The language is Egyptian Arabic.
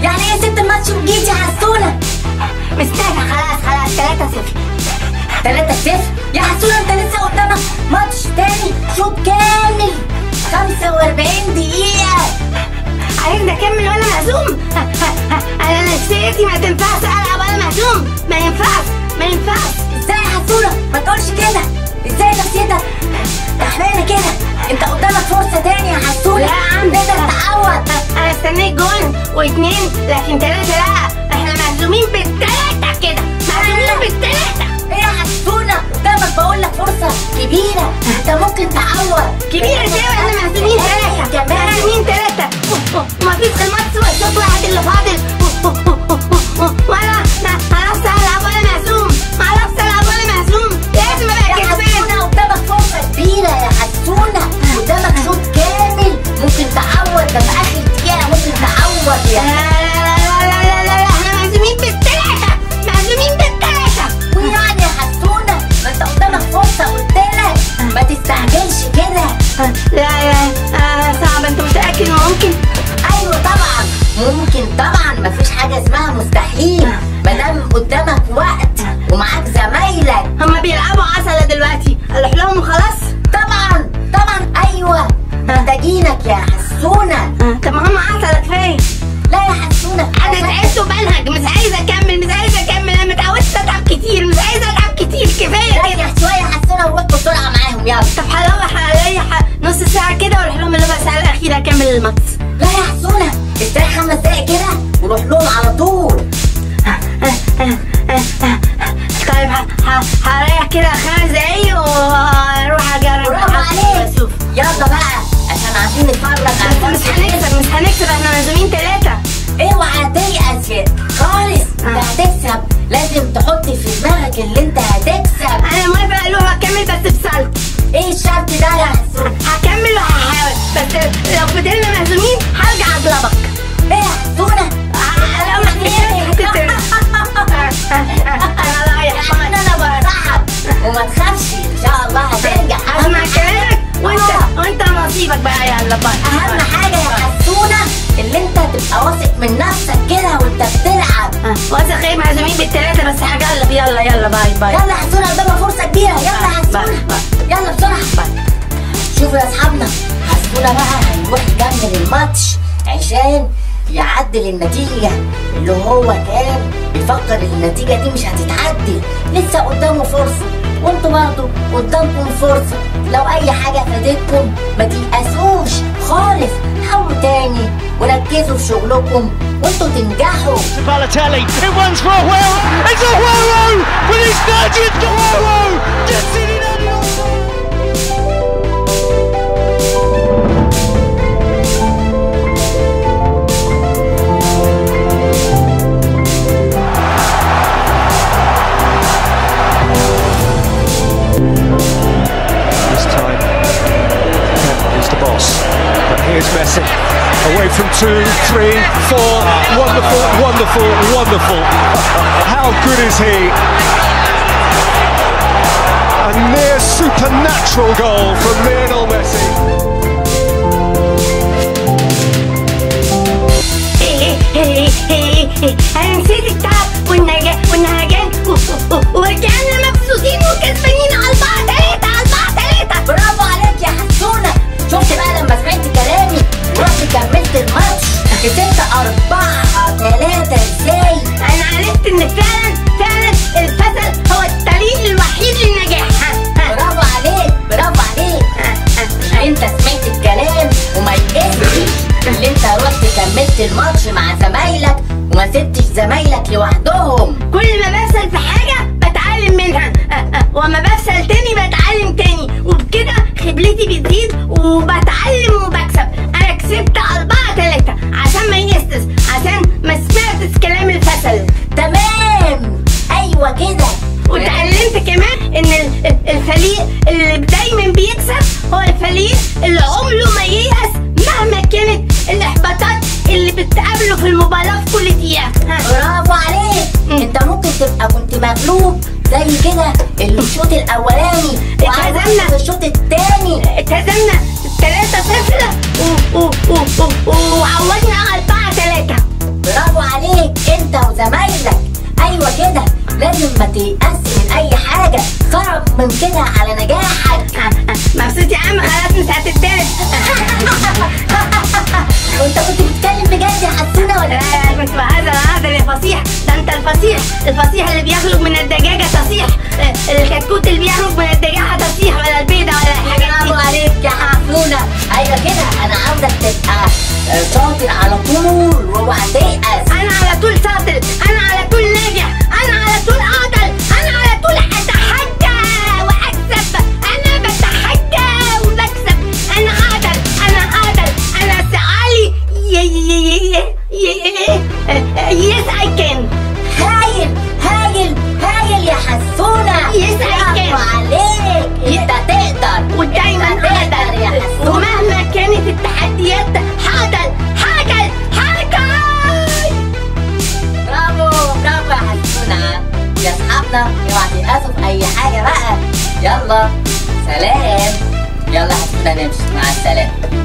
يعني ايه سبت الماتش وجيت يا حسونه مستنى خلاص خلاص 3 0 3 0 يا حسونه انت لسه قدامك ماتش تاني شوط كامل 45 دقيقه عايز اكمل وانا مهزوم انا نفسيتي ما تنفعش العب وانا مهزوم ما ينفعش ما ينفعش ازاي يا حسونه ما تقولش كده ازاي نفسيتك تعبانه كده انت قدامك فرصه تاني يا حسونه لا يا عم تقدر تعوض انا استنيت جون واثنين لكن ثلاثه لا احنا مهزومين بالثلاثه كده مهزومين بالثلاثه ايه يا حسونه قدامك بقول لك فرصه كبيره انت ممكن تعوض كبيره ازاي واحنا مهزومين ثلاثه مهزومين ثلاثه ومفيش الماتش والشوط واحد اللي فاضل وانا ما معرفش العب ولا مهزوم معرفش العب ولا مهزوم لازم ابقى كسبان قدامك فرصه كبيره يا حسونه قدامك شوط كامل ممكن تعوض ده في اخر دقيقه ممكن تعوض يا لا لا لا لا لا لا احنا مهزومين بالثلاثه مهزومين بالثلاثه ويعني يا حسونه ما انت قدامك فرصه قلت لك ما تستعجلش كده لا لا آه صعب انت متاكد ممكن ايوه طبعا ممكن طبعا مفيش حاجه اسمها مستحيل ما دام قدامك وقت ومعاك زمايلك هما بيلعبوا عسله دلوقتي اروح لهم وخلاص طبعا طبعا ايوه محتاجينك يا حسونه طب ما هم عسله كفايه لا يا حسونه انا تعبت وبنهج مش عايزه اكمل مش عايزه اكمل انا متعودت اتعب كتير مش عايزه اتعب كتير كفايه كده شويه حسونه وروح بسرعه معاهم يلا طب هروح عليا نص ساعه كده واروح لهم الربع ساعه الاخيره اكمل الماتش لا يا حسونه استريح خمس دقايق كده وروح لهم على طول طيب هريح كده خمس دقايق واروح اجرب برافو عليك يلا بقى عشان عايزين نتفرج على مش هنكسب مش هنكسب احنا مهزومين ثلاثة اوعى تيأس خالص انت هتكسب لازم تحط في دماغك اللي انت هتكسب انا موافقة اروح اكمل بس بسلط ايه الشرط ده يا حسون؟ هكمل وهحاول بس لو فضلنا مهزومين هرجع اضربك ايه يا حسونة؟ لو ما انا رايح انا بنصحك وما تخافش ان شاء الله هترجع اسمع كلامك وانت وانت نصيبك بقى يلا باي اهم حاجه يا حسونه اللي انت تبقى واثق من نفسك كده وانت بتلعب واثق ايه معزومين بالثلاثه بس هجلب يلا يلا باي باي يلا يا حسونه قدامك فرصه كبيره يلا يا حسونه يلا بسرعه شوفوا يا اصحابنا حسونه بقى هيروح يكمل الماتش عشان يعدل النتيجة اللي هو كان بيفكر ان النتيجة دي مش هتتعدل لسه قدامه فرصة وانتوا برضه قدامكم فرصة لو اي حاجة فاتتكم ما تيأسوش خالص حاولوا تاني وركزوا في شغلكم وانتوا تنجحوا Balotelli, it runs for Aguero, it's Aguero with his 30th Aguero gets it in early on. This time, Pep is the boss. But here's Messi. Away from two, three, four. Wonderful, wonderful, wonderful. How good is he? A near supernatural goal from Lionel Messi. انا نسيت التعب والنجاح والنهجان و- و- ورجعنا مبسوطين وكسبانين على البعض تلاتة على البعض تلاتة برافو عليك يا حسونة شفت بقى لما سمعت كلامي ورحت كملت الماتش كسبت أربعة تلاتة ازاي؟ أنا عرفت إن فعلا فعلا الفشل هو الطريق الوحيد للنجاح برافو عليك برافو عليك انت سمعت الكلام وما يئستش اللي انت رحت كملت الماتش مع زمايلك وما سبتش زمايلك لوحدهم كل ما بفشل في حاجة بتعلم منها وما بفشل تاني بتعلم تاني وبكده خبرتي بتزيد وبتعلم وبكسب انا كسبت أربعة تلاتة عشان ما يئستش عشان ما سمعتش كلام الفشل تمام ايوه كده واتعلمت كمان ان ال- ال- الفريق اللي دايما بيكسب هو الفريق اللي عمره ما ييأس مهما كانت الاحباطات اللي بتقابله في المباراة في كل دقيقة برافو عليك انت ممكن تبقى كنت مغلوب زي كده الشوط الاولاني اتهزمنا في الشوط الثاني اتهزمنا 3 0 وعوضنا 4 3 برافو تيأس من اي حاجة صعب من كده على نجاحك مبسوط يا عم خلاص مش هتتضرب وانت كنت بتتكلم بجد يا حسونة ولا لا لا كنت بهزر هذا الفصيح ده انت الفصيح الفصيح اللي بيخرج من الدجاجة تصيح الكتكوت اللي بيخرج من الدجاجة تصيح ولا البيضة ولا الحاجات برافو دي عليك يا حسونة ايوه كده انا عاوزك تبقى آه، شاطر على طول واوعى تيأس انا على طول شاطر انا على طول ناجح انا على طول اقدر انا على طول اتحدى واكسب انا بتحدى وبكسب انا اقدر انا اقدر انا سعالي يس اي كان هايل هايل هايل يا حسونة Yes, I can. برافو عليك انت تقدر ودايما انت تقدر يا اقدر حسونة ومهما كانت التحديات هقدر هقدر هقدر برافو برافو يا حسونة يا اصحابنا اوعى تيأسوا في اي حاجة بقى يلا سلام يلا حسونة نمشي مع السلامة